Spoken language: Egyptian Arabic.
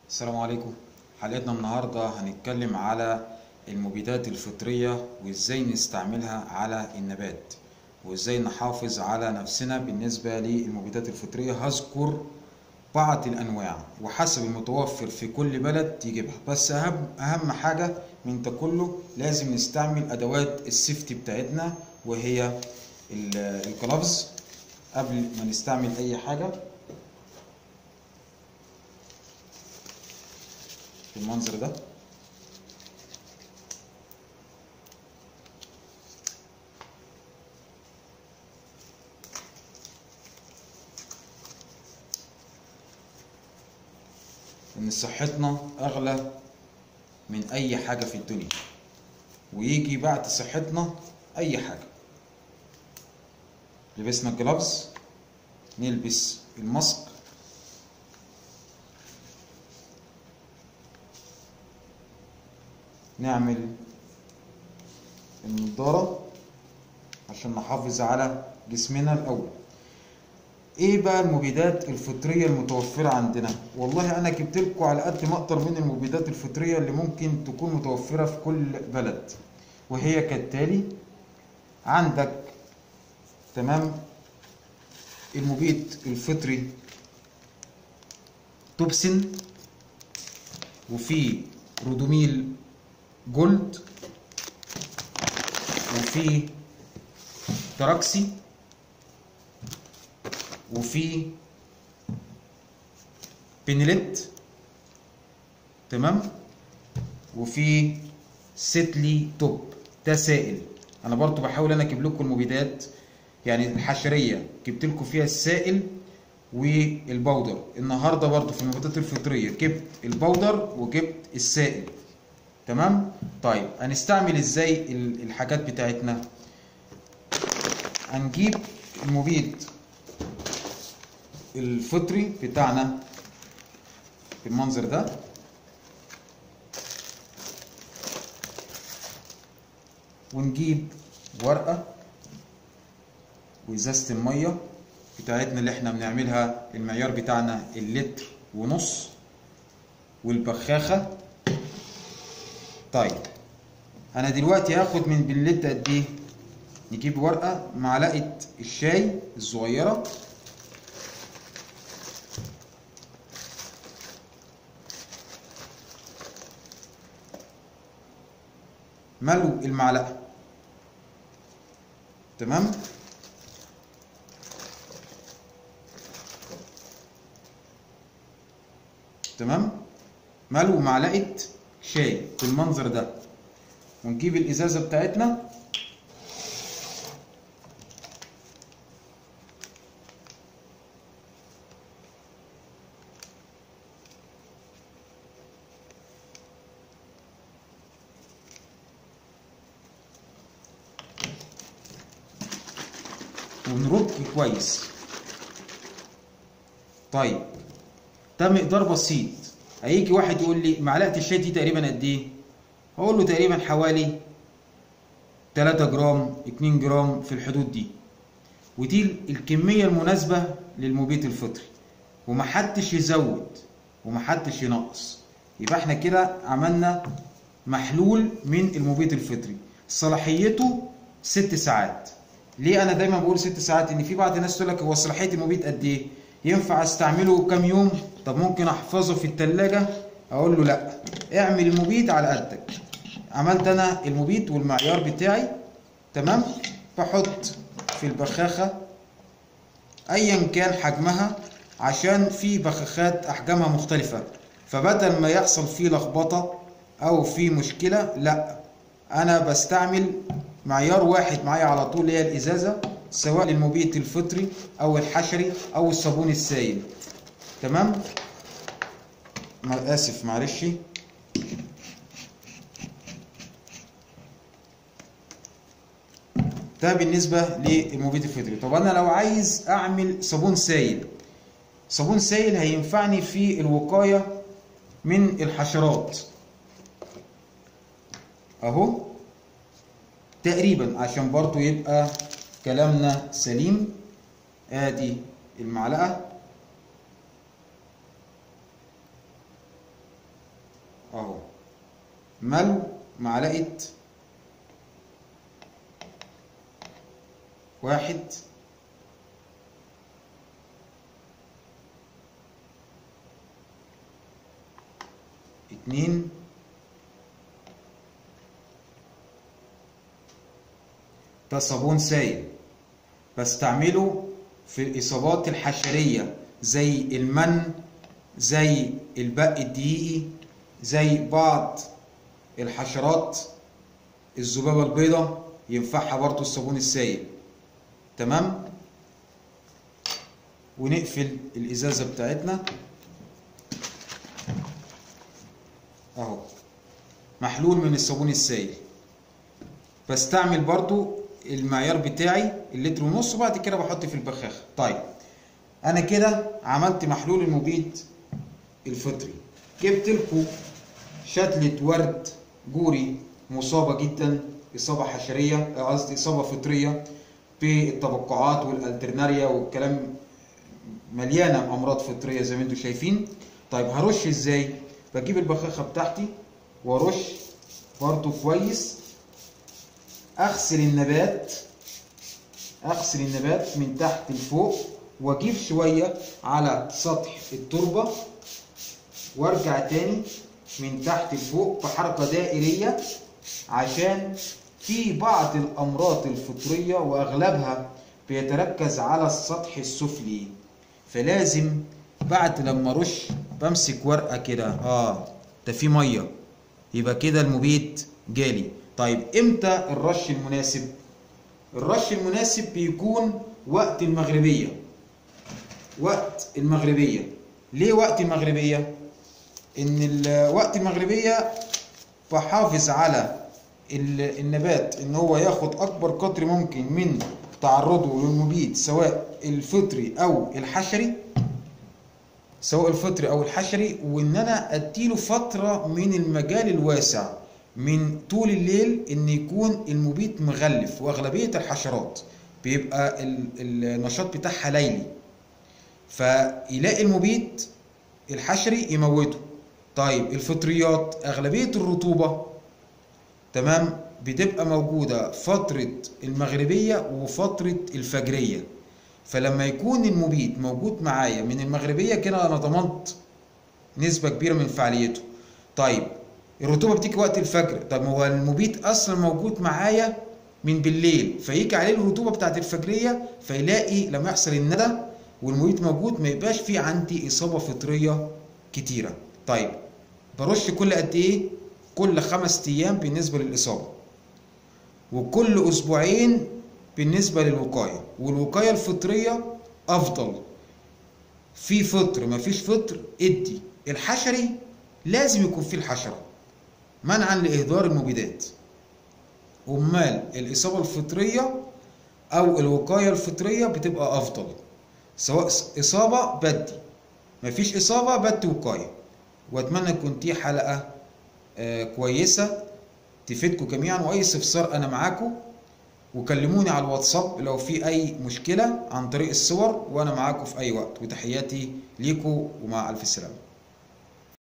السلام عليكم حلقتنا النهاردة هنتكلم على المبيدات الفطرية وازاي نستعملها على النبات وازاي نحافظ على نفسنا بالنسبة للمبيدات الفطرية هذكر بعض الانواع وحسب المتوفر في كل بلد تجيبها بس اهم اهم حاجة من ده كله لازم نستعمل ادوات السيفتي بتاعتنا وهي الجلافز قبل ما نستعمل اي حاجة بالمنظر ده ان صحتنا اغلى من اي حاجة في الدنيا ويجي بعد صحتنا اي حاجة لبسنا الجلافز نلبس الماسك نعمل النضارة عشان نحافظ على جسمنا الأول ايه بقى المبيدات الفطرية المتوفرة عندنا والله انا جبت لكم على قد ما اقدر من المبيدات الفطرية اللي ممكن تكون متوفرة في كل بلد وهي كالتالي عندك تمام المبيد الفطري توبسن وفي رودوميل جولد وفي تراكسي وفي بينيلت تمام وفي سيتلي توب ده سائل انا برضو بحاول انا اجيب لكم المبيدات يعني الحشريه جبت لكم فيها السائل والبودر النهارده برضو في المبيدات الفطريه جبت البودر وجبت السائل تمام طيب هنستعمل ازاي الحاجات بتاعتنا هنجيب المبيد الفطري بتاعنا بالمنظر ده ونجيب ورقة وإزازة المية بتاعتنا اللي احنا بنعملها المعيار بتاعنا اللتر ونص والبخاخة طيب انا دلوقتي هاخد من بلت قد ايه نجيب ورقه معلقه الشاي الصغيره ملو المعلقه تمام تمام ملو معلقه شاي بالمنظر ده ونجيب الازازه بتاعتنا ونرج كويس طيب ده مقدار بسيط هيجي واحد يقول لي معلقه الشاي دي تقريبا قد ايه هقول له تقريبا حوالي 3 جرام 2 جرام في الحدود دي ودي الكميه المناسبه للمبيد الفطري ومحدش يزود ومحدش ينقص يبقى احنا كده عملنا محلول من المبيد الفطري صلاحيته ست ساعات ليه انا دايما بقول ست ساعات ان في بعض الناس تقول لك هو صلاحيه المبيد قد ايه ينفع استعمله كام يوم طب ممكن احفظه في التلاجة اقول له لا اعمل المبيد على قدك عملت انا المبيد والمعيار بتاعي تمام بحط في البخاخة ايا كان حجمها عشان في بخاخات احجامها مختلفة فبدل ما يحصل فيه لخبطة او في مشكلة لا انا بستعمل معيار واحد معايا على طول اللي هي الازازة سواء للمبيد الفطري او الحشري او الصابون السائل تمام اسف معلش ده بالنسبة للمبيد الفطري طب انا لو عايز اعمل صابون سائل صابون سائل هينفعني في الوقاية من الحشرات اهو تقريبا عشان برضو يبقى كلامنا سليم ادي المعلقة اهو ملو معلقة واحد اتنين ده صابون سائل بستعمله في الإصابات الحشرية زي المن زي البق الدقيقي زي بعض الحشرات الذبابة البيضاء ينفعها برضو الصابون السائل تمام ونقفل الإزازة بتاعتنا اهو محلول من الصابون السائل بستعمل برضو المعيار بتاعي اللتر ونص وبعد كده بحط في البخاخة طيب انا كده عملت محلول المبيد الفطري جبت لكم شتلة ورد جوري مصابة جدا إصابة حشرية قصدي إصابة فطرية بالتبقعات والالترناريا والكلام مليانة أمراض فطرية زي ما انتم شايفين طيب هرش ازاي؟ بجيب البخاخة بتاعتي وارش برضو كويس اغسل النبات اغسل النبات من تحت لفوق واجيب شوية على سطح التربة وارجع تاني من تحت لفوق بحركة دائرية عشان في بعض الأمراض الفطرية وأغلبها بيتركز على السطح السفلي فلازم بعد لما ارش بمسك ورقة كده اه ده في مية يبقى كده المبيد جالي طيب امتى الرش المناسب الرش المناسب بيكون وقت المغربية وقت المغربية ليه وقت المغربية ان وقت المغربية بحافظ على النبات ان هو ياخد اكبر قدر ممكن من تعرضه للمبيد سواء الفطري او الحشري سواء الفطري او الحشري وان انا اديله فتره من المجال الواسع من طول الليل ان يكون المبيد مغلف واغلبيه الحشرات بيبقى النشاط بتاعها ليلي فيلاقي المبيد الحشري يموته طيب الفطريات اغلبيه الرطوبه تمام بتبقى موجوده فتره المغربيه وفتره الفجريه فلما يكون المبيد موجود معايا من المغربيه كده انا ضمنت نسبه كبيره من فعاليته طيب الرطوبه بتيجي وقت الفجر طب هو المبيد اصلا موجود معايا من بالليل فيجي عليه الرطوبه بتاعت الفجريه فيلاقي لما يحصل الندى والمبيد موجود ما يبقاش في عندي اصابه فطريه كتيره طيب برش كل قد ايه كل خمس ايام بالنسبه للاصابه وكل اسبوعين بالنسبة للوقاية والوقاية الفطرية أفضل في فطر مفيش فطر ادي الحشري لازم يكون فيه الحشرة منعا لإهدار المبيدات أمال الإصابة الفطرية أو الوقاية الفطرية بتبقى أفضل سواء إصابة بدي مفيش إصابة بدي وقاية وأتمنى تكون دي حلقة آه كويسة تفيدكم جميعا وأي استفسار أنا معاكم وكلموني على الواتساب لو في اي مشكله عن طريق الصور وانا معاكم في اي وقت وتحياتي ليكم ومع الف سلامه